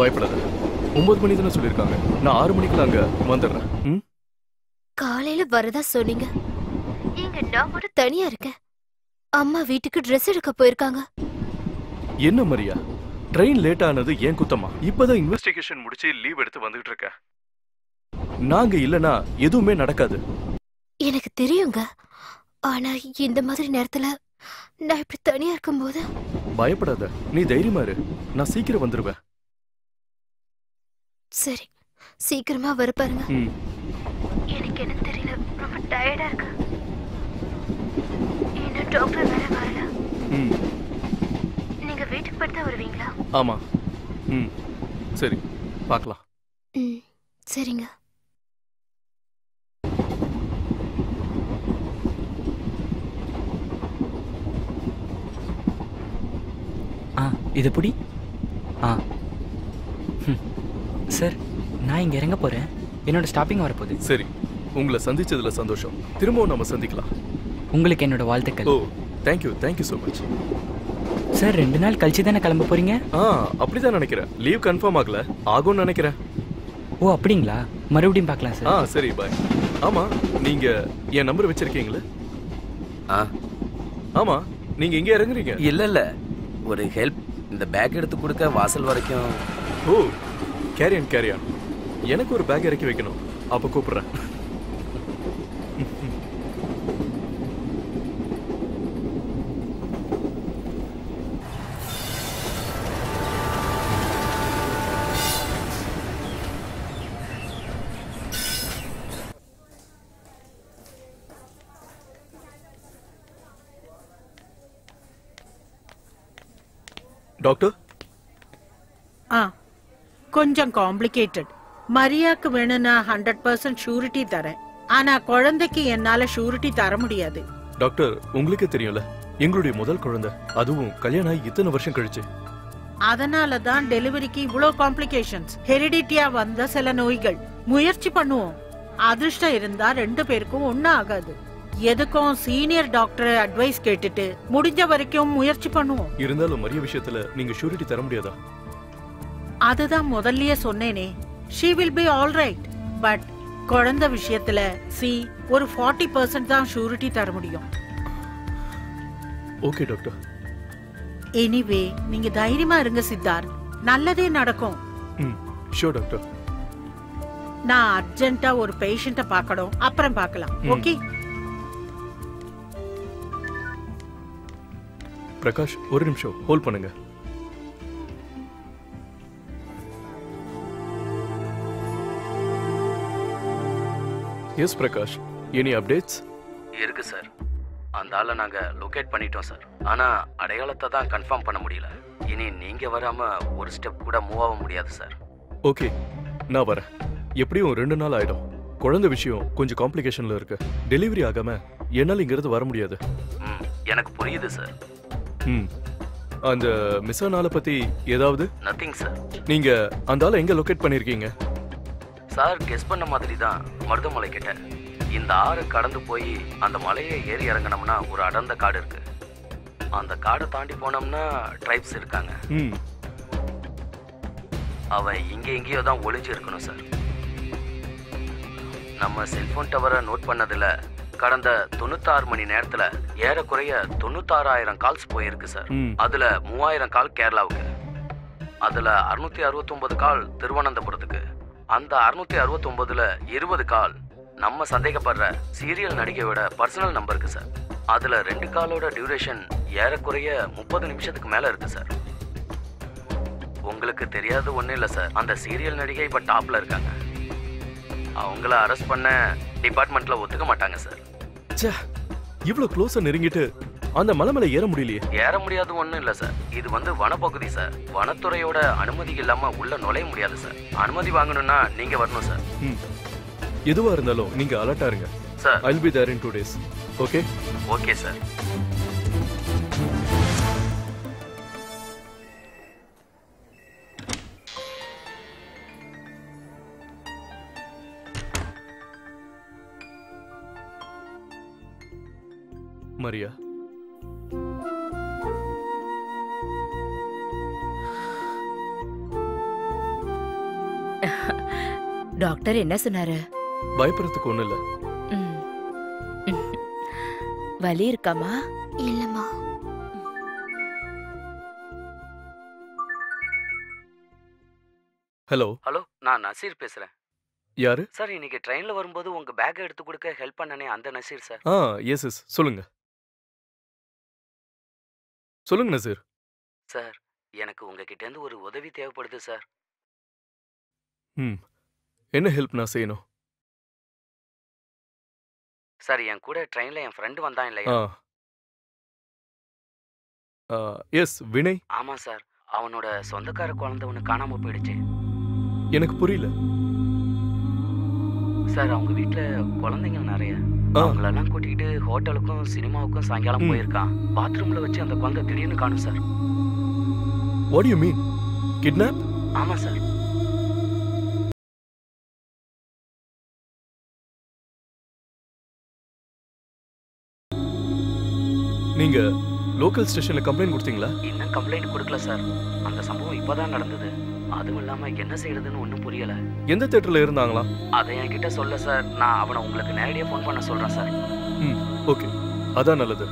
பயப்படாத ஒன்பது மணி தானே சொல்லியிருக்காங்க நான் ஆறு மணிக்குள்ள அங்க வந்துடுறேன் ம் காலையில வரதா சொன்னீங்க இங்க நான் மட்டும் தனியா இருக்கேன் அம்மா வீட்டுக்கு ட்ரெஸ் எடுக்க போயிருக்காங்க என்ன மரியா ட்ரெயின் லேட் ஆனது ஏன் குத்தமா இப்பதான் இன்வெஸ்டிகேஷன் முடிச்சு லீவ் எடுத்து வந்துட்டு இருக்கேன் நாங்க இல்லனா எதுவுமே நடக்காது எனக்கு தெரியுங்க ஆனா இந்த மாதிரி நேரத்துல நான் இப்படி தனியா இருக்கும்போது பயப்படாத நீ தைரியமா இரு நான் சீக்கிரம் வந்துருவேன் சரி சீக்கிரமா வர பாருங்க ம் எனக்கு என்ன தெரியல ரொம்ப டயர்டா இருக்கு இன்னும் டாக்டர் வேற வரல ம் நீங்க வீட்டுக்கு போயிட்டு தான் வருவீங்களா ஆமா ம் சரி பார்க்கலாம் ம் சரிங்க ஆ இது புடி ஆ ம். சார் நான் இங்கே இறங்க போகிறேன் என்னோட ஸ்டாப்பிங் வரப்போகுது சரி உங்களை சந்திச்சதுல சந்தோஷம் திரும்பவும் நம்ம சந்திக்கலாம் உங்களுக்கு என்னோட வாழ்த்துக்கள் oh thank you thank you so much sir ரெண்டு நாள் கழிச்சு தானே கிளம்ப போறீங்க ஆ அப்படிதான் நினைக்கிறேன் லீவ் கன்ஃபார்ம் ஆகல ஆகும்னு நினைக்கிறேன் ஓ அப்படிங்களா மறுபடியும் பார்க்கலாம் ஆ சார் சரி பாய் ஆமா நீங்க என் நம்பர் வச்சிருக்கீங்களே ஆ ஆமா நீங்க எங்க இறங்குறீங்க இல்ல இல்ல ஒரு ஹெல்ப் இந்த பேக் எடுத்து கொடுக்க வாசல் வரைக்கும் ஓ கேரியன் கேரியான் எனக்கு ஒரு பேக் இறக்கி வைக்கணும் அப்ப கூப்பிடுறேன் டாக்டர் ஆ கொஞ்சம் காம்ப்ளிகேட்டட் மரியாக்கு வேணும்னா ஹண்ட்ரட் பர்சன்ட் ஷூரிட்டி தரேன் ஆனா குழந்தைக்கு என்னால ஷூரிட்டி தர முடியாது டாக்டர் உங்களுக்கே தெரியும்ல எங்களுடைய முதல் குழந்தை அதுவும் கல்யாணம் ஆகி இத்தனை வருஷம் கழிச்சு அதனால தான் டெலிவரிக்கு இவ்ளோ காம்ப்ளிகேஷன்ஸ் ஹெரிடிட்டியா வந்த சில நோய்கள் முயற்சி பண்ணுவோம் அதிர்ஷ்டம் இருந்தா ரெண்டு பேருக்கும் ஒண்ணும் ஆகாது எதுக்கும் சீனியர் டாக்டர் அட்வைஸ் கேட்டுட்டு முடிஞ்ச வரைக்கும் முயற்சி பண்ணுவோம் இருந்தாலும் மரிய விஷயத்துல நீங்க ஷூரிட்டி தர முடியாதா அதுதான் முதல்லயே சொன்னேனே she will be all right but குழந்தை விஷயத்துல சி ஒரு ஃபார்ட்டி பர்சன்ட் தான் ஷூரிட்டி தர முடியும் ஓகே டாக்டர் எனிவே நீங்க தைரியமா இருங்க சித்தார்த் நல்லதே நடக்கும் ம் ஷோ டாக்டர் நான் அர்ஜென்ட்டா ஒரு பேஷண்ட்ட பார்க்கணும் அப்புறம் பார்க்கலாம் ம். ஓகே பிரகாஷ் ஒரு நிமிஷம் ஹோல்ட் பண்ணுங்க எஸ் பிரகாஷ் எனி அப்டேட்ஸ் இருக்கு சார் அந்த ஆளை நாங்க லொகேட் பண்ணிட்டோம் சார் ஆனா அடையாளத்தை தான் கன்ஃபார்ம் பண்ண முடியல இனி நீங்க வராம ஒரு ஸ்டெப் கூட மூவ் ஆக முடியாது சார் ஓகே நான் வரேன் எப்படியும் ரெண்டு நாள் ஆயிடும் குழந்தை விஷயம் கொஞ்சம் காம்ப்ளிகேஷன்ல இருக்கு டெலிவரி ஆகாம என்னால இங்கிருந்து வர முடியாது ம் எனக்கு புரியுது சார் ம் அந்த மிஸ் ஆனால பத்தி ஏதாவது நத்திங் சார் நீங்க அந்த ஆளை எங்க லொகேட் பண்ணிருக்கீங்க சார் கெஸ் பண்ண மாதிரி தான் மருதமலை கிட்ட இந்த ஆறு கடந்து போய் அந்த மலையை ஏறி இறங்கினோம்னா ஒரு அடர்ந்த காடு இருக்கு அந்த காடை தாண்டி போனோம்னா ட்ரைப்ஸ் இருக்காங்க ம் அவன் இங்கே எங்கேயோ தான் ஒளிஞ்சு இருக்கணும் சார் நம்ம செல்போன் டவரை நோட் பண்ணதுல கடந்த தொண்ணூத்தாறு மணி நேரத்துல ஏறக்குறைய தொண்ணூத்தாறாயிரம் கால்ஸ் போயிருக்கு சார் ம். அதுல மூவாயிரம் கால் கேரளாவுக்கு அதுல அறுநூத்தி அறுபத்தொன்பது கால் திருவனந்தபுரத்துக்கு அந்த அறுநூத்தி அறுபத்தொன்பதுல இருபது கால் நம்ம சந்தேகப்படுற சீரியல் நடிகையோட பர்சனல் நம்பருக்கு சார் அதுல ரெண்டு காலோட டியூரேஷன் ஏறக்குறைய முப்பது நிமிஷத்துக்கு மேல இருக்கு சார் உங்களுக்கு தெரியாது ஒண்ணும் இல்ல சார் அந்த சீரியல் நடிகை இப்ப டாப்ல இருக்காங்க அவங்கள அரெஸ்ட் பண்ண டிபார்ட்மெண்ட்ல ஒத்துக்க மாட்டாங்க சார் ச்சே இவ்வளவு க்ளோஸா நெருங்கிட்டு அந்த மலை மேல ஏற முடியலையே ஏற முடியாது ஒண்ணும் இல்ல சார் இது வந்து வனப்பகுதி சார் வனத்துறையோட அனுமதி இல்லாம உள்ள நுழைய முடியாது சார் அனுமதி வாங்கணும்னா நீங்க வரணும் சார் ம் எதுவா இருந்தாலும் நீங்க அலர்ட்டா இருங்க sir I'll be there in two days okay okay sir Maria doctor என்ன சொன்னாரு பயப்படுறதுக்கு ஒண்ணும் இல்ல ம். வலி இருக்காமா இல்லம்மா ஹலோ ஹலோ நான் நசீர் பேசுறேன் யாரு சார் இன்னைக்கு ட்ரெயின்ல வரும்போது உங்க பேக்கை எடுத்து கொடுக்க ஹெல்ப் பண்ணனே அந்த நசீர் சார் ஆ எஸ் எஸ் சொல்லுங்க சொல்லுங்க நசீர் சார் எனக்கு உங்ககிட்ட இருந்து ஒரு உதவி தேவைப்படுது சார் ம் என்ன ஹெல்ப் நான் செய்யணும் சார் என் கூட ட்ரெயின்ல என் ஃப்ரெண்டு வந்தான் இல்லையா ஆ எஸ் வினய் ஆமா சார் அவனோட சொந்தக்கார குழந்தை ஒன்று காணாம போயிடுச்சு எனக்கு புரியல சார் அவங்க வீட்ல குழந்தைங்க நிறைய ஆ அவங்களெல்லாம் கூட்டிக்கிட்டு ஹோட்டலுக்கும் சினிமாவுக்கும் சாயங்காலம் ம். போயிருக்கான் பாத்ரூம்ல வச்சு அந்த குழந்தை திடீர்னு காணும் sir what you mean kidnap ஆமா சார் நீங்க லோக்கல் ஸ்டேஷன்ல கம்ப்ளைண்ட் கொடுத்தீங்களா இன்னும் கம்ப்ளைண்ட் கொடுக்கல சார் அந்த சம்பவம் இப்பதான் நடந்தது அதுவும் இல்லாம என்ன செய்யறதுன்னு ஒன்றும் புரியல எந்த தேட்டர்ல இருந்தாங்களா அதை என்கிட்ட சொல்ல சார் நான் அவனை உங்களுக்கு நேரடியாக ஃபோன் பண்ண சொல்றேன் சார் ம் ஓகே அதான் நல்லது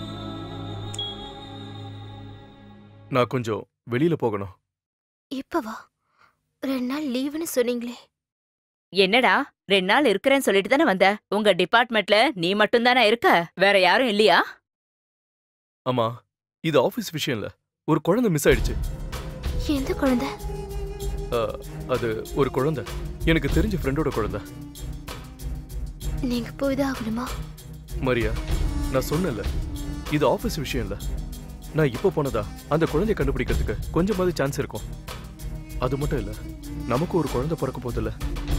நான் கொஞ்சம் வெளியில போகணும் இப்பவா ரெண்டு நாள் லீவுன்னு சொன்னீங்களே என்னடா ரெண்டு நாள் இருக்கிறேன்னு சொல்லிட்டு தானே வந்த உங்க டிபார்ட்மெண்ட்ல நீ மட்டும் தானே இருக்க வேற யாரும் இல்லையா ஆமா இது ஆபீஸ் விஷயம் இல்ல ஒரு குழந்தை மிஸ் ஆயிடுச்சு எந்த குழந்தை ஆ, அது ஒரு குழந்தை எனக்கு தெரிஞ்ச ஃப்ரெண்டோட குழந்தை நீங்க போய்தான் ஆகணுமா மரியா நான் சொன்னேன்ல இது ஆபீஸ் விஷயம் இல்ல நான் இப்போ போனதா அந்த குழந்தைய கண்டுபிடிக்கிறதுக்கு கொஞ்சமாவது சான்ஸ் இருக்கும் அது மட்டும் இல்ல நமக்கு ஒரு குழந்தை பிறக்க போதில்ல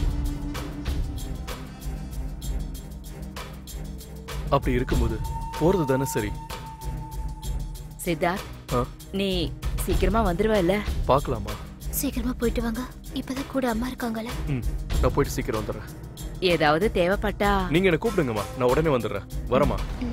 அப்படி இருக்கும்போது போறது தானே சரி சித்தார்த் ஆ? நீ சீக்கிரமா வந்துருவல்ல பார்க்கலாமா சீக்கிரமா போயிட்டு வாங்க இப்பதான் கூட அம்மா இருக்காங்கல்ல ம் நான் போயிட்டு சீக்கிரம் வந்துடுறேன் ஏதாவது தேவைப்பட்டா நீங்க என்ன கூப்பிடுங்கம்மா நான் உடனே வந்துடுறேன் வரமா ம்.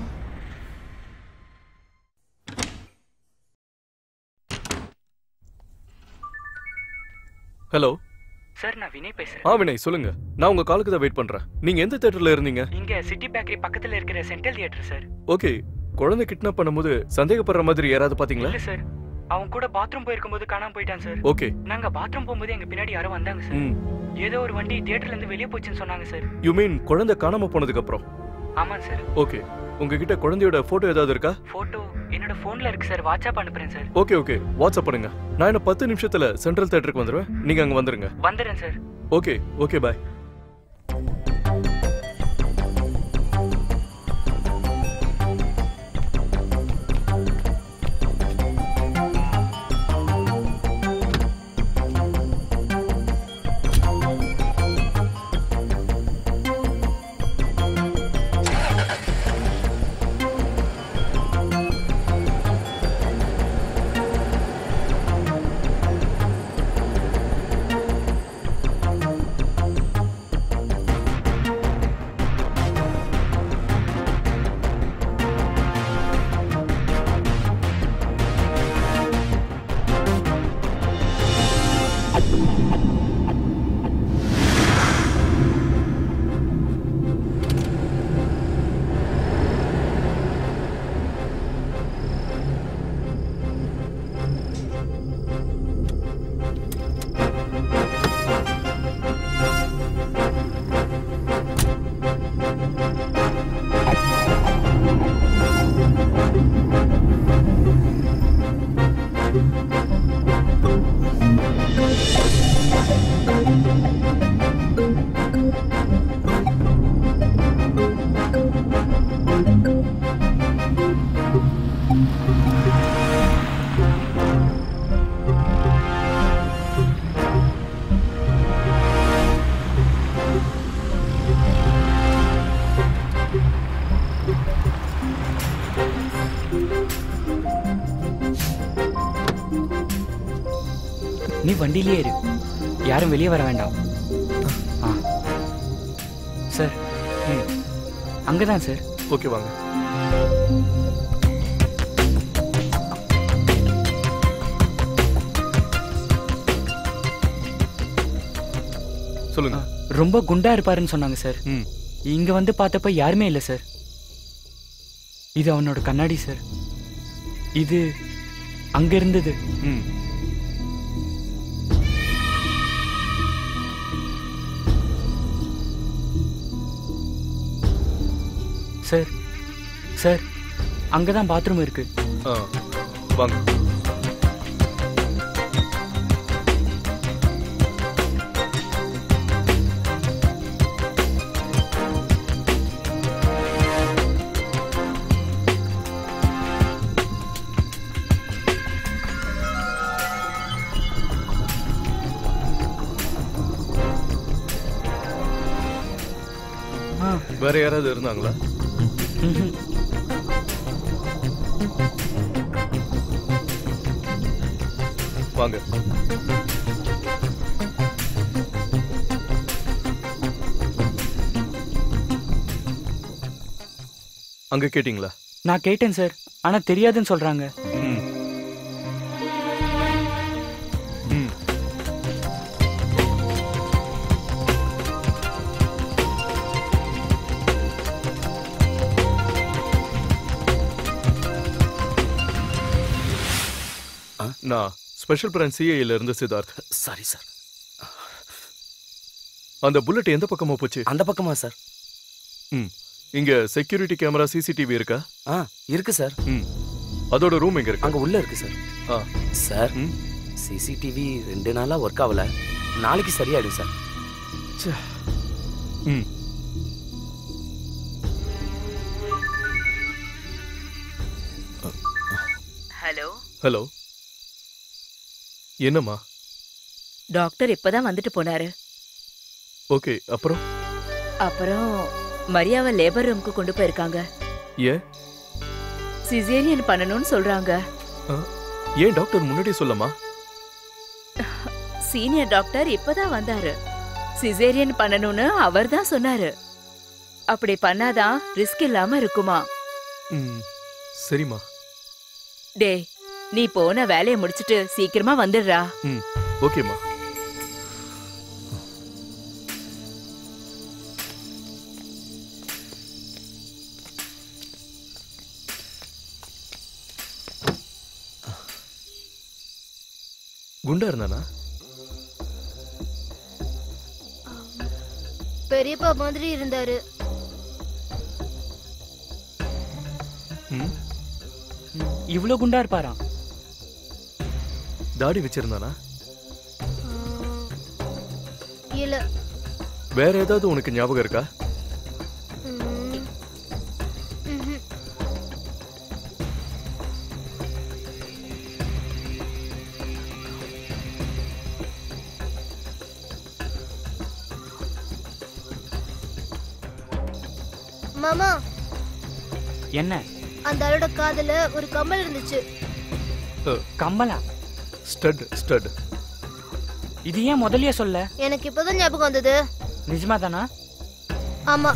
ஹலோ சார் நான் வினய் பேசுறேன் ஆ வினய் சொல்லுங்க நான் உங்க காலுக்கு தான் வெயிட் பண்றேன் நீங்க எந்த தேட்டர்ல இருந்தீங்க இங்க சிட்டி பேக்கரி பக்கத்துல இருக்கிற சென்ட்ரல் தியேட்டர் சார் ஓகே குழந்தை கிட்னாப் பண்ணும்போது சந்தேகப்படுற மாதிரி யாராவது பாத்தீங்களா இல்ல சார் அவன் கூட பாத்ரூம் போயிருக்கும்போது காணாம போயிட்டான் சார் ஓகே நாங்க பாத்ரூம் போகும்போது எங்க பின்னாடி யாரோ வந்தாங்க சார் ம் ஏதோ ஒரு வண்டி தியேட்டர்ல இருந்து வெளியே போச்சுன்னு சொன்னாங்க சார் யூ மீன் குழந்தை காணாம போனதுக்கு அப்புறம் ஆமா சார் ஓகே உங்ககிட்ட குழந்தையோட போட்டோ ஏதாவது இருக்கா போட்டோ என்னோட போன்ல இருக்கு சார் வாட்ஸ்அப் அனுப்புறேன் சார் ஓகே ஓகே வாட்ஸ்அப் பண்ணுங்க நான் என்ன பத்து நிமிஷத்துல சென்ட்ரல் தேட்டருக்கு வந்துடுவேன் நீங்க அங்க வந்துருங்க வந்துடுறேன் சார் ஓகே ஓகே பாய் நீ வண்டியிலே இரு யாரும் வெளியே வர வேண்டாம் ஆ சார் ம் அங்கே தான் சார் ஓகே வாங்க சொல்லுங்க ரொம்ப குண்டா இருப்பாருன்னு சொன்னாங்க சார் ம் இங்க வந்து பார்த்தப்ப யாருமே இல்லை சார் இது அவனோட கண்ணாடி சார் இது அங்க இருந்தது ம் சார் சார் அங்கதான் பாத்ரூம் இருக்கு ஆ வாங்க ஆ வேற யாராவது இருந்தாங்களா ம்ஹும். வாங்க அங்க கேட்டிங்களா நான் கேட்டேன் சார் ஆனா தெரியாதுன்னு சொல்றாங்க ம் ம் நான் ஸ்பெஷல் பிரான்ச் சிஐல இருந்து சித்தார்த் சாரி சார் அந்த புல்லட் எந்த பக்கமா போச்சு அந்த பக்கமா சார் ம் இங்க செக்யூரிட்டி கேமரா சிசிடிவி இருக்கா ஆ இருக்கு சார் ம் அதோட ரூம் எங்க இருக்கு அங்க உள்ள இருக்கு சார் ஆ சார் ம் சிசிடிவி ரெண்டு நாளா ஒர்க் ஆகல நாளைக்கு சரியாயிடும் சார் ம் ஹலோ ஹலோ என்னம்மா டாக்டர் இப்பதான் வந்துட்டு போனாரு ஓகே அப்புறம் அப்புறம் மரியாவை லேபர் ரூமுக்கு கொண்டு போயிருக்காங்க ஏன் சிசேரியன் பண்ணணும்னு சொல்றாங்க ஆ, ஏன் டாக்டர் முன்னாடியே சொல்லமா சீனியர் டாக்டர் இப்பதான் வந்தாரு சிசேரியன் பண்ணணும்னு அவர் தான் சொன்னாரு அப்படி பண்ணாதான் ரிஸ்க் இல்லாம இருக்குமா ம் சரிம்மா டே நீ போன வேலையை முடிச்சிட்டு சீக்கிரமா வந்துடுறா ம் ஓகேம்மா குண்டா இருந்தானா பெரியப்பா மாதிரி இருந்தாரு ம் இவ்வளவு குண்டா இருப்பாராம் தாடி வச்சிருந்தானா இல்ல வேற ஏதாவது உனக்கு ஞாபகம் இருக்கா ம். ம்ஹும். மாமா என்ன அந்த ஆளோட காதுல ஒரு கம்மல் இருந்துச்சு கம்மலா ஸ்டட் ஸ்டட் இது ஏன் முதல்லயே சொல்ல எனக்கு இப்பதான் ஞாபகம் வந்தது நிஜமா தானா ஆமா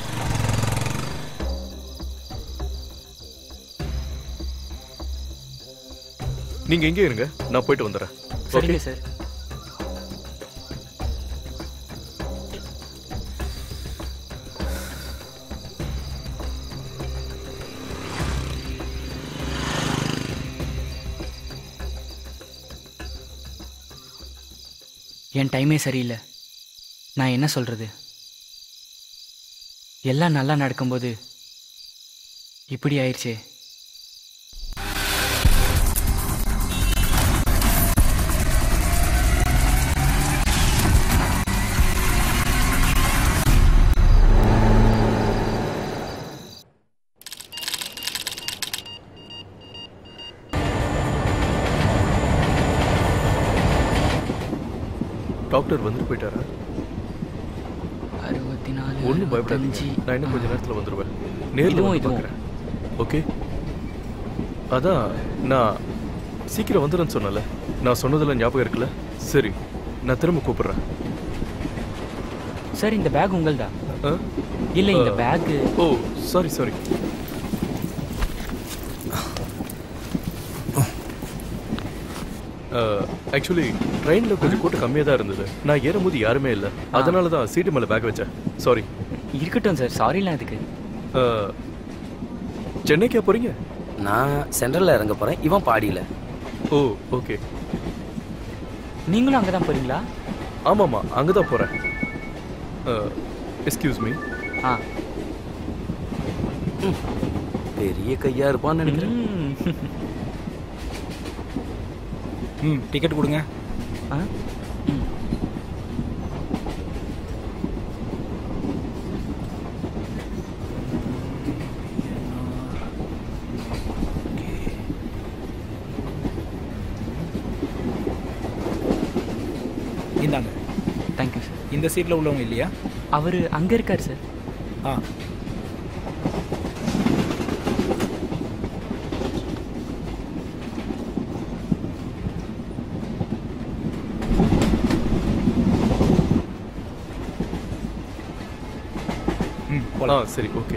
நீங்க எங்கே இருங்க நான் போயிட்டு வந்துடுறேன் ஓகே சரிங்க சார் என் டைமே சரியில்லை நான் என்ன சொல்றது எல்லாம் நல்லா நடக்கும்போது இப்படி ஆயிடுச்சே டாக்டர் வந்துட்டு போயிட்டாரா அறுபத்தி நாலு ஒன்றும் பயப்படாதீங்க நான் இன்னும் கொஞ்ச நேரத்தில் வந்துடுவேன் நேரில் இதுவும் வந்து இதுவும். பார்க்குறேன் ஓகே அதான் நான் சீக்கிரம் வந்துடுறேன்னு சொன்னல நான் சொன்னதெல்லாம் ஞாபகம் இருக்குல்ல சரி நான் திரும்ப கூப்பிடுறேன் சார் இந்த பேக் உங்கள்தா ஆ? இல்ல இந்த ஆ. Bag oh sorry sorry actually ட்ரெயினில் கொஞ்சம் கூட்டம் கம்மியாக தான் இருந்தது நான் ஏறும்போது யாருமே இல்லை அதனால தான் சீட்டு மேலே பேக் வச்சேன் சாரி இருக்கட்டும் சார் சாரிலாம் அதுக்கு சென்னைக்கா போகிறீங்க நான் சென்ட்ரலில் இறங்க போகிறேன் இவன் பாடியில் ஓ ஓகே நீங்களும் அங்கே தான் போறீங்களா ஆமாம்மா அங்கே தான் போகிறேன் எஸ்கியூஸ் மீ ஆ பெரிய கையாக இருப்பான்னு நினைக்கிறேன் ம். ம் டிக்கெட் கொடுங்க ஆ ம். இந்தாங்க தேங்க்யூ சார் இந்த சீட்டில் உள்ளவங்க இல்லையா அவர் அங்கே இருக்கார் சார் ஆ ம் ஆ போலாம் சரி ஓகே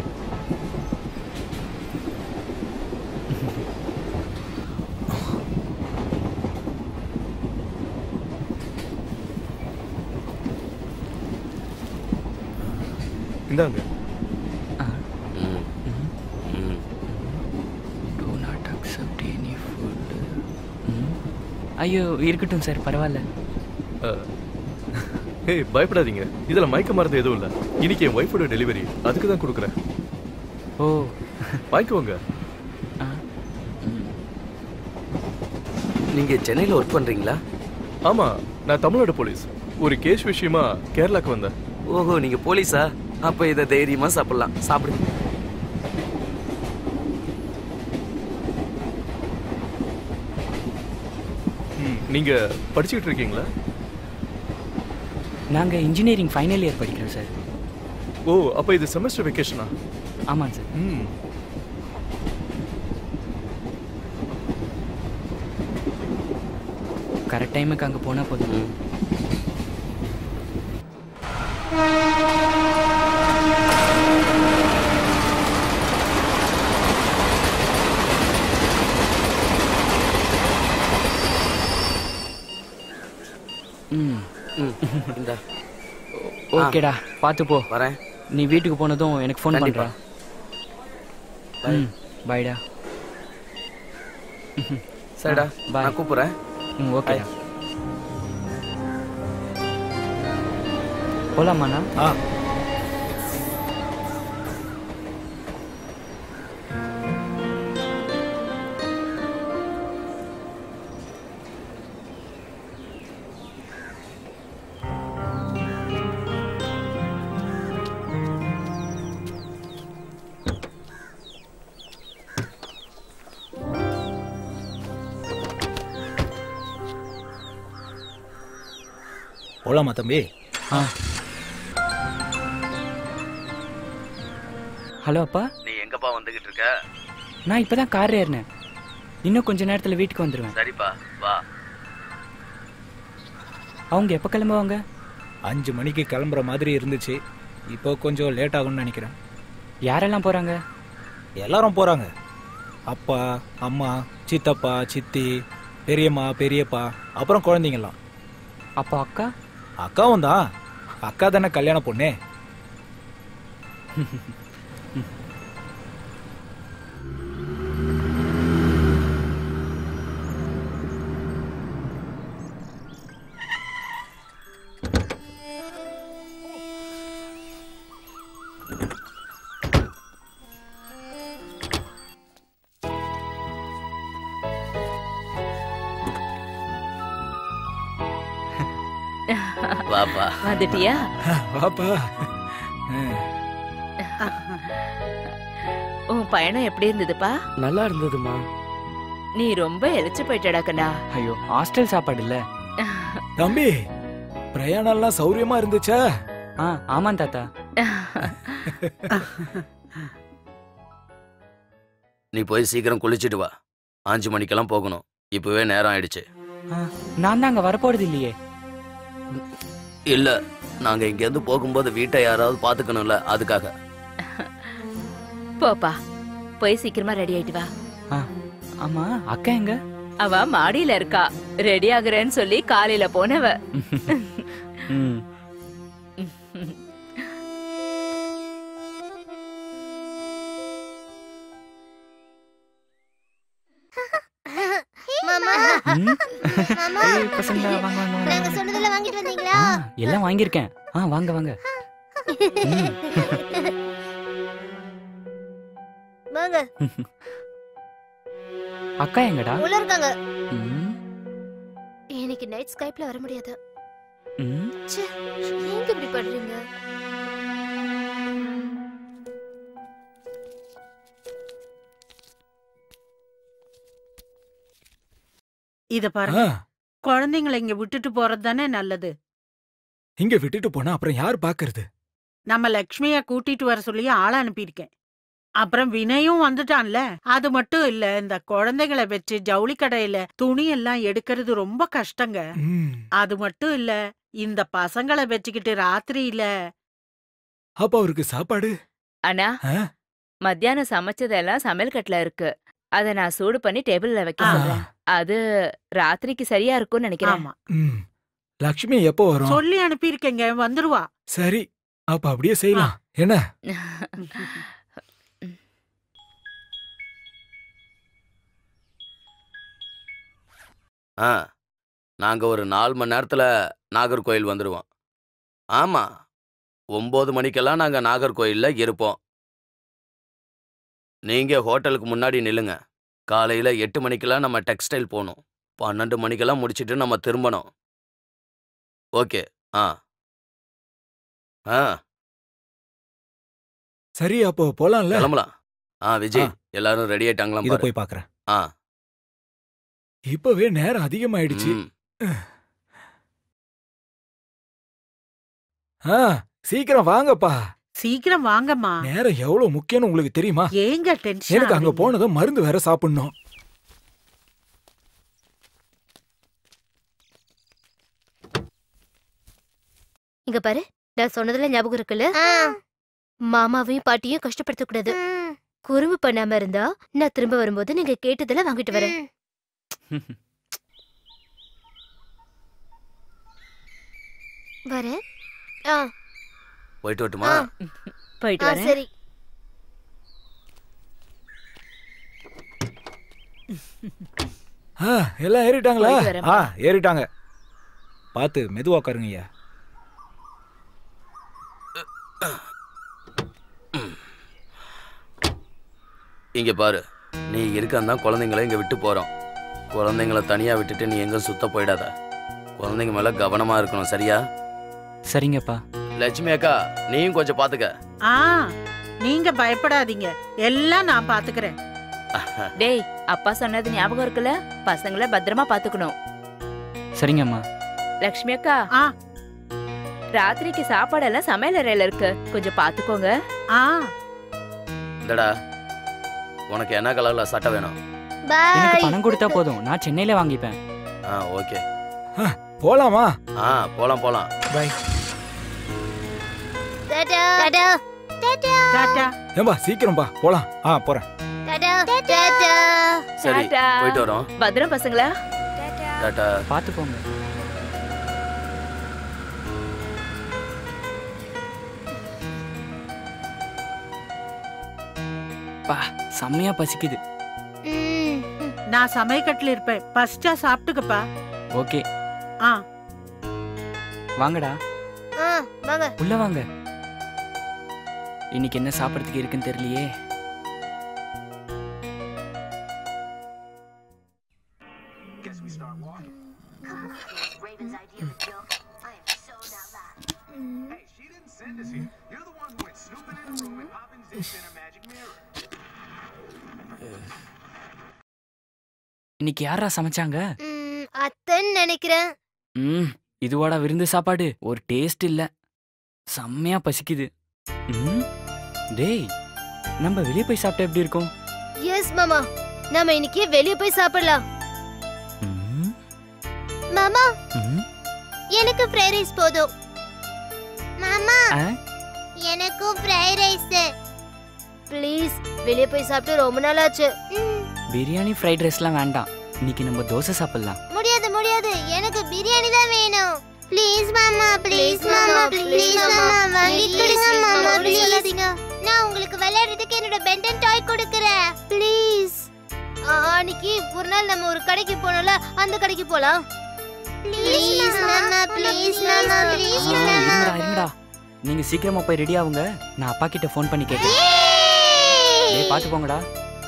இந்தாங்க ம் ம் do not accept any food ஐயோ இருக்கட்டும் சார் பரவாயில்ல ஏய் பயப்படாதீங்க இதில் மயக்க மருந்து எதுவும் இல்லை இன்னைக்கு என் ஒய்ஃபோட டெலிவரி அதுக்கு தான் கொடுக்குறேன் ஓ வாங்கிக்கோங்க ஆ ம். நீங்கள் சென்னையில் ஒர்க் பண்ணுறீங்களா ஆமாம் நான் தமிழ்நாடு போலீஸ் ஒரு கேஸ் விஷயமா கேரளாக்கு வந்தேன் ஓஹோ நீங்கள் போலீஸா அப்போ இதை தைரியமாக சாப்பிட்லாம் சாப்பிடுங்க ம், நீங்க படிச்சுக்கிட்டு இருக்கீங்களா நாங்கள் இன்ஜினியரிங் ஃபைனல் இயர் படிக்கிறோம் சார் ஓ அப்போ இது செமஸ்டர் வெக்கேஷனா ஆமாங்க சார் ம் கரெக்ட் டைமுக்கு அங்கே போனால் போதும் ம் ம் ம் இந்த ஓகேடா பார்த்து போ வரேன் நீ வீட்டுக்கு போனதும் எனக்கு ஃபோன் கண்டிப்பா. பண்ணுறா ம் பாய்டா சரிடா bye. நான் கூப்பிட்றேன் ம் ஓகேடா போலாமாண்ணா ஆ போலாமா தம்பி ஆ ஹலோ அப்பா நீ எங்கப்பா வந்துகிட்டு இருக்க நான் இப்போ தான் கார் ஏறினேன் இன்னும் கொஞ்ச நேரத்தில் வீட்டுக்கு வந்துடுவேன் சரிப்பா வா அவங்க எப்போ கிளம்புவாங்க அஞ்சு மணிக்கு கிளம்புற மாதிரி இருந்துச்சு இப்போ கொஞ்சம் லேட் ஆகும்னு நினைக்கிறேன் யாரெல்லாம் போகிறாங்க எல்லாரும் போறாங்க அப்பா அம்மா சித்தப்பா சித்தி பெரியம்மா பெரியப்பா அப்புறம் குழந்தைங்களாம் அப்போ அக்கா அக்காவும் தான் அக்கா தானே கல்யாண பொண்ணு வாப்பா வந்துட்டியா வாப்பா உன் பயணம் எப்படி இருந்ததுப்பா நல்லா இருந்ததுமா நீ ரொம்ப எழைச்சு போயிட்டடா கண்ணா ஐயோ ஹாஸ்டல் சாப்பாடு இல்லை தம்பி பிரயாணம்லாம் சௌரியமா இருந்துச்சா ஆ ஆமாம் தாத்தா நீ போய் சீக்கிரம் குளிச்சிட்டு வா அஞ்சு மணிக்கெல்லாம் போகணும் இப்பவே நேரம் ஆயிடுச்சு ஆ, நான் தான் அங்கே வரப்போகிறது இல்லையே இல்ல நாங்க இங்க இருந்து போகும்போது வீட்டை யாராவது பாத்துக்கணும்ல அதுக்காக போப்பா போய் சீக்கிரமா ரெடி ஆயிட்டு வா ஆ ஆமாம் அக்கா எங்க அவ மாடியில இருக்கா ரெடி ஆகுறேன்னு சொல்லி காலையில போனவ ம் மாமா ம் மாமா ஏய், பசங்களா, வாங்க, வாங்க, வாங்க, நாங்க வாங்க. சொன்னதெல்லாம் வாங்கிட்டு வந்தீங்களா ஆ, எல்லாம் வாங்கியிருக்கேன் ஆ வாங்க வாங்க ம். வாங்க அக்கா எங்கடா உள்ள இருக்காங்க ம், இன்னைக்கு நைட் ஸ்கைப்ல வர முடியாது ம். ச்சே ஏங்க இப்படி பண்றீங்க இத பாருங்க ஆ, குழந்தைங்களை இங்க விட்டுட்டு போறது தானே நல்லது இங்க விட்டுட்டு போனா அப்புறம் யார் பாக்குறது நம்ம லக்ஷ்மிய கூட்டிட்டு வர சொல்லி ஆள அனுப்பியிருக்கேன் அப்புறம் வினயும் வந்துட்டான்ல அது மட்டும் இல்ல இந்த குழந்தைகளை வச்சு ஜவுளி கடையில துணி எல்லாம் எடுக்கிறது ரொம்ப கஷ்டங்க ம், அது மட்டும் இல்ல இந்த பசங்களை வச்சுக்கிட்டு ராத்திரியில அப்ப அவருக்கு சாப்பாடு அண்ணா ஆ? மத்தியானம் சமைச்சதெல்லாம் சமையல் கட்டுல இருக்கு அத நான் சூடு பண்ணி டேபிள்ல வைக்க ஆ. சொல்றேன் அது ராத்திரிக்கு சரியா இருக்கும்னு நினைக்கிறேன் ஆமா ம், லக்ஷ்மி எப்போ வரும் சொல்லி அனுப்பியிருக்கேங்க வந்துருவா சரி அப்ப அப்படியே செய்யலாம் என்ன ஆ நாங்கள் ஒரு நாலு மணி நேரத்தில் நாகர்கோயில் வந்துடுவோம் ஆமாம் ஒம்பது மணிக்கெல்லாம் நாங்கள் நாகர்கோயிலில் இருப்போம் நீங்கள் ஹோட்டலுக்கு முன்னாடி நில்லுங்க காலையில் எட்டு மணிக்கெல்லாம் நம்ம டெக்ஸ்டைல் போகணும் பன்னெண்டு மணிக்கெல்லாம் முடிச்சிட்டு நம்ம திரும்பணும் ஓகே ஆ ஆ சரி அப்போ போலாம்ல கிளம்பலாம் ஆ விஜய் ஆ. எல்லாரும் ரெடி ஆயிட்டாங்களா இத பாரு போய் பாக்குறேன் ஆ இப்பவே நேரம் அதிகமாயிடுச்சு ம். ஆ சீக்கிரம் வாங்கப்பா சீக்கிரம் வாங்கம்மா நேரம் எவ்வளவு முக்கியம்னு உங்களுக்கு தெரியுமா ஏங்க டென்ஷன் எனக்கு அங்க ஆகுறீங்க? போனதும் மருந்து வேற சாப்பிடணும் இங்க பாரு நான் சொன்னதுல ஞாபகம் இருக்குல்ல மாமாவையும் பாட்டியும் கஷ்டப்படுத்த கூடாது குறும்பு பண்ணாம இருந்தா நான் திரும்ப வரும்போது நீங்க கேட்டதெல்லாம் வாங்கிட்டு வரேன் வரேன் ஆ போயிட்டு வரட்டுமா ஆ. போயிட்டு ஆ, வரேன் சரி ஆ, எல்லாம் ஏறிட்டாங்களா போயிட்டு வரேன்ப்பா. ஆ ஏறிட்டாங்க பார்த்து மெதுவா உட்காருங்க ஐயா இங்க பாரு நீ இருக்கான் தான் குழந்தைங்கள இங்க விட்டு போறோம் குழந்தைங்கள தனியா விட்டுட்டு நீ எங்க சுத்த போயிடாத குழந்தைங்க மேல கவனமா இருக்கணும் சரியா சரிங்கப்பா லட்சுமி அக்கா நீயும் கொஞ்சம் பாத்துக்க ஆ நீங்க பயப்படாதீங்க எல்லாம் நான் பாத்துக்கிறேன் டேய் அப்பா சொன்னது ஞாபகம் இருக்குல்ல பசங்கள பத்திரமா பாத்துக்கணும் சரிங்கம்மா லக்ஷ்மி அக்கா ஆ. ராத்திரிக்கு சாப்பாடெல்லாம் சமையல் அறையில இருக்கு கொஞ்சம் பாத்துக்கோங்க ஆ இந்தடா உனக்கு என்ன கலர்ல சட்டை வேணும் எனக்கு பாய் பணம் கொடுத்தா போதும் நான் சென்னையில வாங்கிப்பேன் ஆ ஓகே போலாமா ஆ போலாம் போலாம் bye tata tata tata tata ஏம்பா சீக்கிரம் பா போலாம் ஆ போறேன் டாடா டாடா சரி டாடா. போயிட்டு வரோம் பத்திரம் பசங்களா டாட்டா பார்த்து போங்க பா செம்மையா பசிக்குது ம் நான் சமயக்கட்டுல இருப்பேன் பஸ்டா சாப்பிட்டுக்கப்பா ஓகே ஆ வாங்கடா ஆ வாங்க உள்ள வாங்க இன்னைக்கு என்ன சாப்பிட்றதுக்கு இருக்குன்னு தெரியலையே இன்னைக்கு யாரா சமைச்சாங்க ம், அத்தைன்னு நினைக்கிறேன் ம் இதுவாடா விருந்து சாப்பாடு ஒரு டேஸ்ட் இல்ல செம்மையா பசிக்குது ம் டேய் நம்ம வெளியே போய் சாப்பிட்டா எப்படி இருக்கும் எஸ் மாமா நாம இன்னைக்கு வெளிய போய் சாப்பிடலாம் ம், மாமா ம், எனக்கு ஃப்ரைட் ரைஸ் போதும் மாமா ஆ? எனக்கும் ஃப்ரைட் ரைஸ் ப்ளீஸ் வெளிய போய் சாப்பிட்டு ரொம்ப நாள் ஆச்சு ம், பிரியாணி ஃப்ரைட் ரைஸ்லாம் வேண்டாம் இன்னைக்கு நம்ம தோசை சாப்பிடலாம் முடியாது முடியாது எனக்கு பிரியாணி தான் வேணும் ப்ளீஸ் மாமா ப்ளீஸ் மாமா ப்ளீஸ் மாமா வாங்கி கொடுங்க மாமா சொல்லாதீங்க நான் உங்களுக்கு விளையாடுறதுக்கு என்னோட பென்டன் டாய் கொடுக்கறேன் ப்ளீஸ் அன்னைக்கு ஒரு நாள் நம்ம ஒரு கடைக்கு போனோம்ல அந்த கடைக்கு போலாம் ப்ளீஸ் மாமா ப்ளீஸ் மாமா ப்ளீஸ் ஆ, மாமா இருங்கடா இருங்கடா நீங்க சீக்கிரமா போய் ரெடி ஆகுங்க நான் அப்பா கிட்ட ஃபோன் பண்ணி கேட்கிறேன் டேய் பாத்து போங்கடா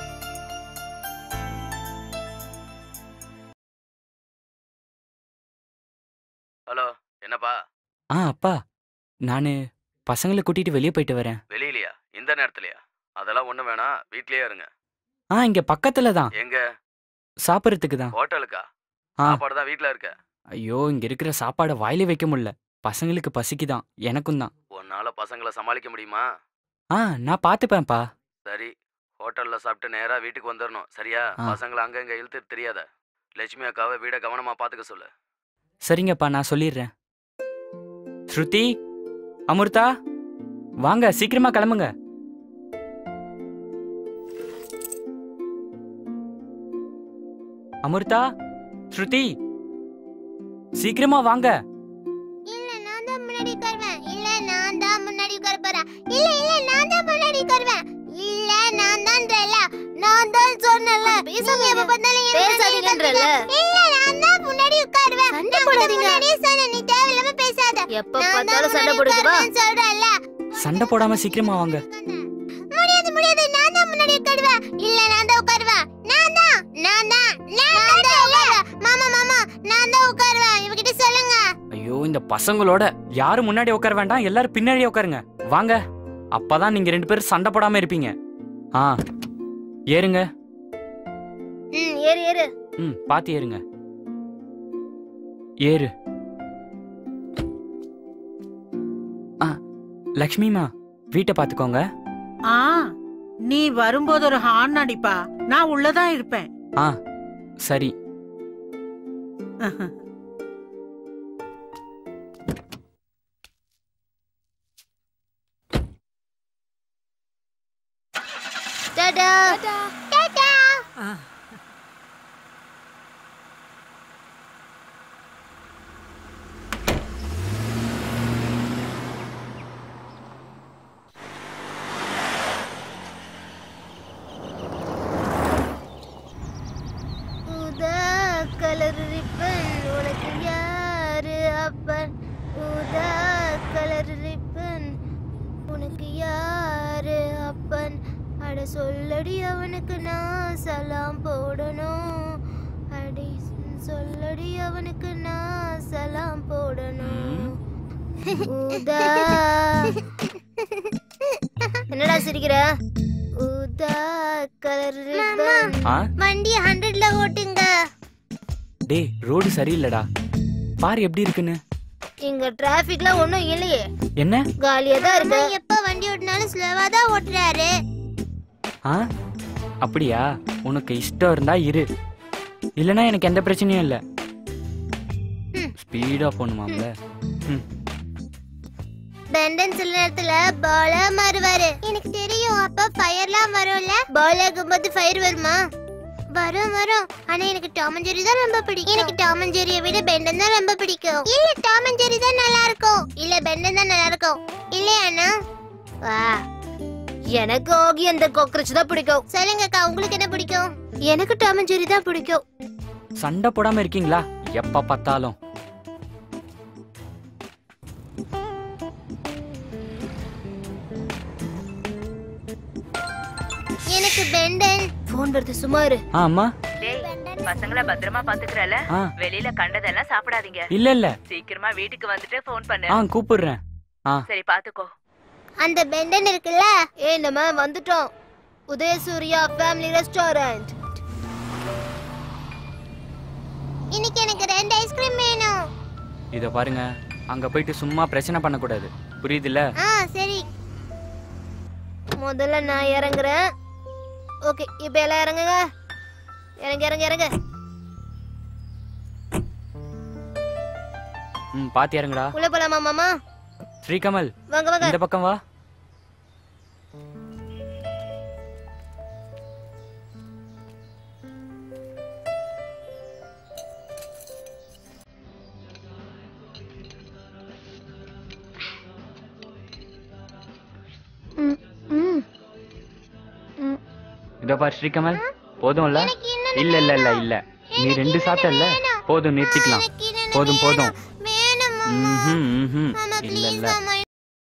ஹலோ என்னப்பா ஆ அப்பா நான் பசங்களை கூட்டிட்டு வெளியே போயிட்டு வரேன் வெளியிலயா இந்த நேரத்துலயா அதெல்லாம் ஒண்ணும் வேணாம் வீட்லயே இருங்க ஆ இங்க பக்கத்துல தான் எங்க சாப்பிட்றதுக்கு தான் ஹோட்டலுக்கா ஆ. சாப்பாடு தான் வீட்ல இருக்க ஐயோ இங்க இருக்கிற சாப்பாடை வாயிலே வைக்க முடியல பசங்களுக்கு பசிக்குதான் எனக்கும் தான் உன்னால பசங்களை சமாளிக்க முடியுமா ஆ நான் பார்த்துப்பேன்ப்பா சரி ஹோட்டல்ல சாப்பிட்டு நேரா வீட்டுக்கு வந்துடணும் சரியா ஆ. பசங்களை அங்கங்க இழுத்து தெரியாத லட்சுமி அக்காவை வீட கவனமா பாத்துக்க சொல்லு சரிங்கப்பா நான் சொல்லிடுறேன் ஸ்ருதி அமிர்தா வாங்க சீக்கிரமா கிளம்புங்க அமிர்தா ஸ்ருதி சீக்கிரமா வாங்க இல்ல நான் தான் முன்னாடி உட்காருவேன் இல்ல நான் தான் முன்னாடி உட்கார போறேன் இல்ல இல்ல நான் தான் முன்னாடி உட்காருவேன் இல்ல நான் தான்றல நான் தான் சொன்னல பேசாம நீ எப்ப பார்த்தாலும் என் முன்னாடி பேசாதீங்கன்றல உட்காருவ. இல்ல நான் தான் முன்னாடி உட்காருவேன் சண்டை நான் கூட போடாதீங்க. முன்னாடியே சொன்னேன் நீ தேவையில்லாம பேசாத எப்ப நான் தான் பார்த்தாலும் சண்டை முன்னாடி போடுது வா உட்காருவேன்னு சொல்றேன்ல சண்டை போடாம சீக்கிரமா வாங்க முடியாது முடியாது நான் தான் முன்னாடி உட்காருவேன் இல்ல நான் தான் உட்காருவேன் நான் தான் நான் தான் நான் தான் உட்காருவேன் மாமா மாமா நான் தான் உட்காருவேன் இவகிட்ட சொல்லுங்க ஐயோ இந்த பசங்களோட யாரும் முன்னாடி உட்கார வேண்டாம் எல்லாரும் பின்னாடி உட்காருங்க வாங்க அப்பதான் நீங்க ரெண்டு பேரும் சண்டை போடாம இருப்பீங்க ஆ ஏறுங்க ம் ஏறு ஏறு ம் பாத்து ஏறுங்க ஏறு ஆ லக்ஷ்மிமா வீட்டை பாத்துக்கோங்க ஆ நீ வரும்போது ஒரு ஹார்ன் அடிப்பா நான் உள்ளதான் இருப்பேன் ஆ சரி டாடா டாடா ஊதா கலர் ரிப்பன் உனக்கு யாரு அப்பன் ஊதா கலர் ரிப்பன் உனக்கு யாரு அப்பன் அட சொல்லடி அவனுக்கு நான் சலாம் போடணும் அடி சொல்லடி அவனுக்கு நான் சலாம் போடணும் ஊதா என்னடா சிரிக்கிற ஊதா கலர் ரிப்பன் ஆ வண்டி ஹண்ட்ரட்ல ஓட்டுங்க டேய் ரோடு சரியில்லடா பாரு எப்படி இருக்குன்னு இங்க டிராபிக்ல ஒண்ணும் இல்லையே என்ன காலியா தான் இருக்கு அம்மா எப்ப வண்டி ஓட்டினாலும் ஸ்லோவா தான் ஓட்டுறாரு ஆ அப்படியா உனக்கு இஷ்டம் இருந்தா இரு இல்லனா எனக்கு எந்த பிரச்சனையும் இல்ல ஸ்பீடா போகணுமாம்ல ம் பெண்டன் சில நேரத்துல பாலா மாறுவாரு எனக்கு தெரியும் அப்ப ஃபயர்லாம் வரும்ல பால் ஆகும்போது ஃபயர் வருமா வரும் வரும் ஆனா எனக்கு டாம் அண்ட் ஜெரி தான் ரொம்ப பிடிக்கும் எனக்கு டாம் அண்ட் ஜெரியை விட பெண்டன் தான் ரொம்ப பிடிக்கும் இல்ல டாம் அண்ட் ஜெரி தான் நல்லா இருக்கும் இல்ல பெண்டன் தான் நல்லா இருக்கும் இல்லையாண்ணா வா எனக்கு ஆகி அந்த காக்ரோச் தான் பிடிக்கும் சொல்லுங்க அக்கா உங்களுக்கு என்ன பிடிக்கும் எனக்கு டாம் அண்ட் ஜெரி தான் பிடிக்கும் சண்டை போடாம இருக்கீங்களா எப்ப பார்த்தாலும் எனக்கு பெண்டன் போன் வருது சும்மா இரு ஆ அம்மா பசங்கள பத்திரமா பாத்துக்கிறல ஆ வெளியில கண்டதெல்லாம் சாப்பிடாதீங்க இல்ல இல்ல சீக்கிரமா வீட்டுக்கு வந்துட்டு ஃபோன் பண்ணு ஆ கூப்பிடுறேன் ஆ சரி பாத்துக்கோ அந்த பெண்டன் இருக்குல்ல ஏய் நம்ம வந்துட்டோம் உதயசூர்யா ஃபேமிலி ரெஸ்டாரண்ட் இன்னைக்கு எனக்கு ரெண்டு ஐஸ்கிரீம் வேணும் இத பாருங்க அங்க போயிட்டு சும்மா பிரச்சனை பண்ணக்கூடாது புரியுதுல்ல ஆ சரி முதல்ல நான் இறங்குறேன் ஓகே இப்ப எல்லாம் இறங்குங்க இறங்க இறங்க இறங்க ம் பாத்து இறங்குடா உள்ள போலாமா மாமா ஸ்ரீகமல் வாங்க வாங்க இந்த பக்கம் வா இதோ பார் ஸ்ரீகமல் போதும்ல எனக்கு இன்னும் இல்ல இல்ல இல்ல இல்ல நீ எனக்கு ரெண்டு இன்னும் சாப்பிட்டல்ல வேணும். போதும் நிறுத்திக்கலாம் எனக்கு இன்னும் போதும் போதும் வேணும் மாமா ம்ஹும், ம்ஹும். மாமா இல்ல ப்ளீஸ் இல்ல மாமா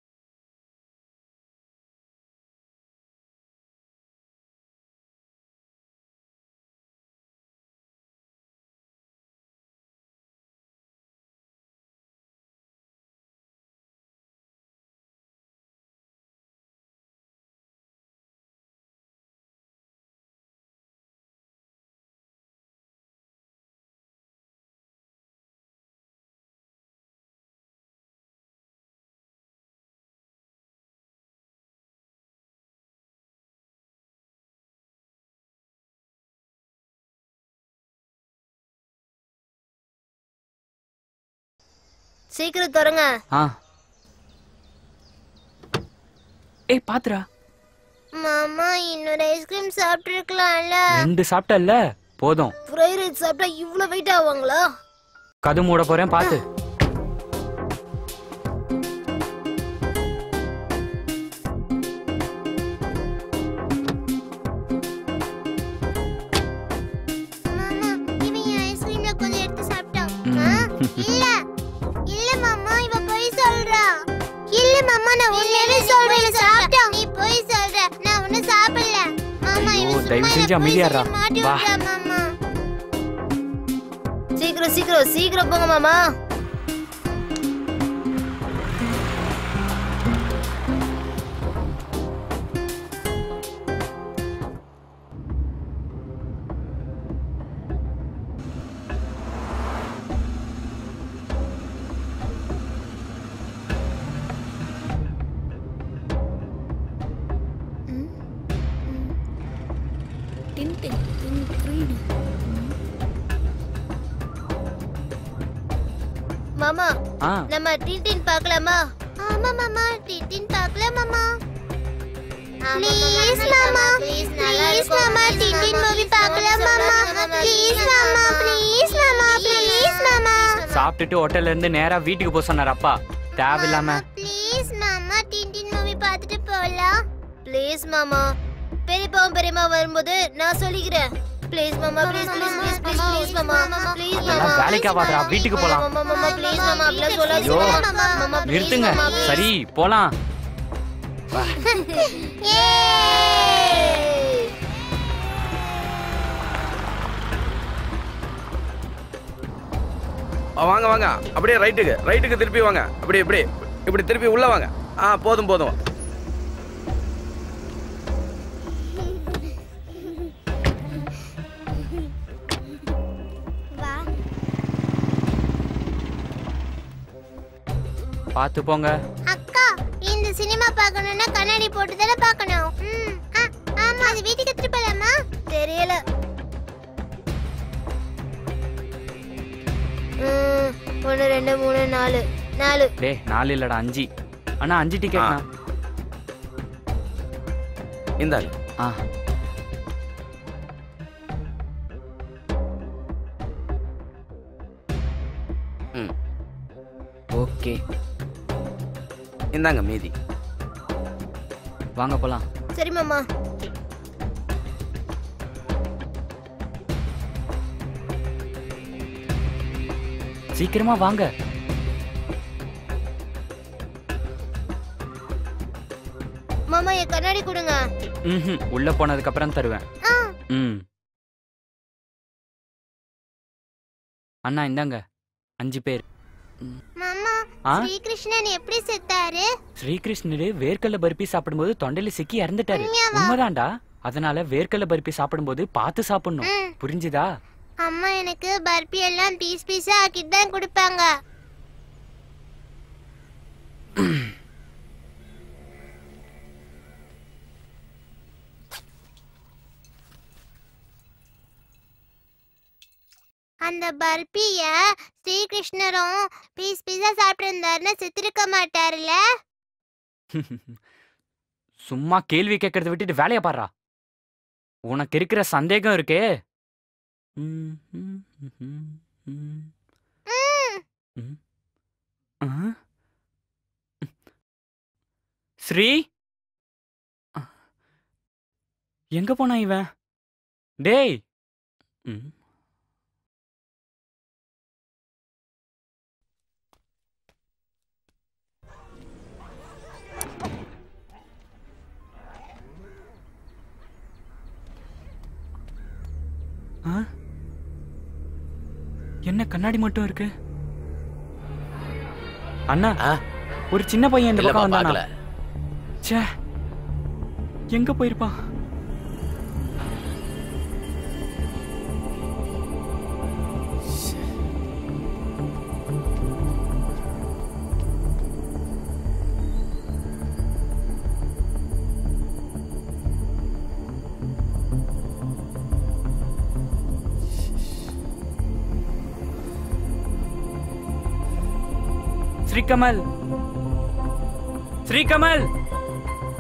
சீக்கிரம் தொடங்க ஆ ஏய் பாத்துடா மாமா இன்னொரு ஐஸ்கிரீம் சாப்பிட்டுருக்கலாம்ல ரெண்டு சாப்பிட்டல்ல போதும் ஃப்ரைட் ரைஸ் சாப்பிட்டா இவ்வளவு வெயிட் ஆவாங்களா கது மூட போறேன் பாத்து மாமா இவன் என் ஐஸ்கிரீம்ல கொஞ்சம் எடுத்து சாப்பிட்டான் ம். ஆ? இல்ல இல்ல மாமா இவ பொய் சொல்றா இல்ல மாமா நான் உண்மையாவே சொல்றேன் சாப்பிட்டான் நீ பொய் சொல்ற நான் ஒண்ணும் சாப்பிடல மாமா ஐயோ, இவன் தயவு சும்மா செஞ்சு என்னை பொய் அமைதியா இருடா. சொல்லி மாட்டி வா. விட்டா மாமா சீக்கிரம் சீக்கிரம் சீக்கிரம் போங்க மாமா மாமா ஆ நம்ம டின்டின் பார்க்கலாமா ஆமா மாமா டின்டின் பார்க்கலாம் மாமா ப்ளீஸ் மாமா ப்ளீஸ் மாமா டின்டின் மூவி பார்க்கலாம் மாமா ப்ளீஸ் மாமா ப்ளீஸ் மாமா ப்ளீஸ் மாமா சாப்பிட்டுட்டு ஹோட்டல்ல இருந்து நேரா வீட்டுக்கு போக சொன்னார் அப்பா தேவையில்லாம ப்ளீஸ் மாமா டின்டின் மூவி பார்த்துட்டு போலாம் ப்ளீஸ் மாமா பெரியப்பாவும் பெரியம்மா வரும்போது நான் சொல்லிக்கிறேன் ப்ளீஸ் மாமா please please please please please மாமா ப்ளீஸ் அதெல்லாம் மாமா வேலைக்கு ஆகாதுடா, வீட்டுக்கு போலாம். மாமா மாமா ப்ளீஸ் மாமா அப்படிலாம் சொல்லாதீங்க ஐயோ, மாமா மாமா please நிறுத்துங்க மாமா, please. சரி போலாம் Yay! ஆ, வாங்க வாங்க அப்படியே ரைட்டுக்கு ரைட்டுக்கு திருப்பி வாங்க அப்படி இப்படி இப்படி திருப்பி உள்ள வாங்க ஆ போதும் போதும் வா பார்த்து போங்க அக்கா இந்த சினிமா பார்க்கணும்னா கண்ணாடி போட்டு தானே பார்க்கணும் ம், ஆ, ஆமா அது வீட்டுக்கு எடுத்துட்டு போலாமா தெரியல ம், ஒண்ணு ரெண்டு மூணு நாலு நாலு டேய் நாலு இல்லடா அஞ்சு அண்ணா அஞ்சு டிக்கெட்ண்ணா இந்தாங்க ஆ ம் ஓகே இந்தாங்க மீதி வாங்க போலாம் சரி மாமா சீக்கிரமா வாங்க மாமா என் கண்ணாடி கொடுங்க ம் உள்ள போனதுக்கு அப்புறம் தருவேன் ஆ, ம் அண்ணா இந்தாங்க அஞ்சு பேர் மாமா ஆ? ஸ்ரீகிருஷ்ணன் எப்படி செத்தாரு ஸ்ரீகிருஷ்ணரு வேர்க்கல்ல பருப்பி சாப்பிடும்போது தொண்டையில சிக்கி இறந்துட்டாரு உண்மையாவா? உண்மைதான்டா அதனால வேர்க்கல்ல பருப்பி சாப்பிடும்போது பார்த்து சாப்பிடணும் ம். புரிஞ்சுதா அம்மா எனக்கு பர்பி எல்லாம் பீஸ் பீஸா ஆக்கிட்டு தான் கொடுப்பாங்க அந்த பர்பிய ஸ்ரீகிருஷ்ணரும் பீஸ் பீஸா சாப்பிட்டு இருந்தாருன்னா செத்துருக்க மாட்டாருல்ல சும்மா கேள்வி கேட்கறத விட்டுட்டு வேலைய பாடுறா உனக்கு இருக்கிற சந்தேகம் இருக்கே ம், ம், ம், ம், ம். ம். ம். ஆ? ஸ்ரீ எங்க போனா இவன் டேய் ம். ஆ? என்ன கண்ணாடி மட்டும் இருக்கு அண்ணா ஆ? ஒரு சின்ன பையன் இந்த இல்லப்பா பக்கம் பார்க்கல வந்தானா ச்சே எங்க போயிருப்பான் ஸ்ரீகமல் ஸ்ரீகமல்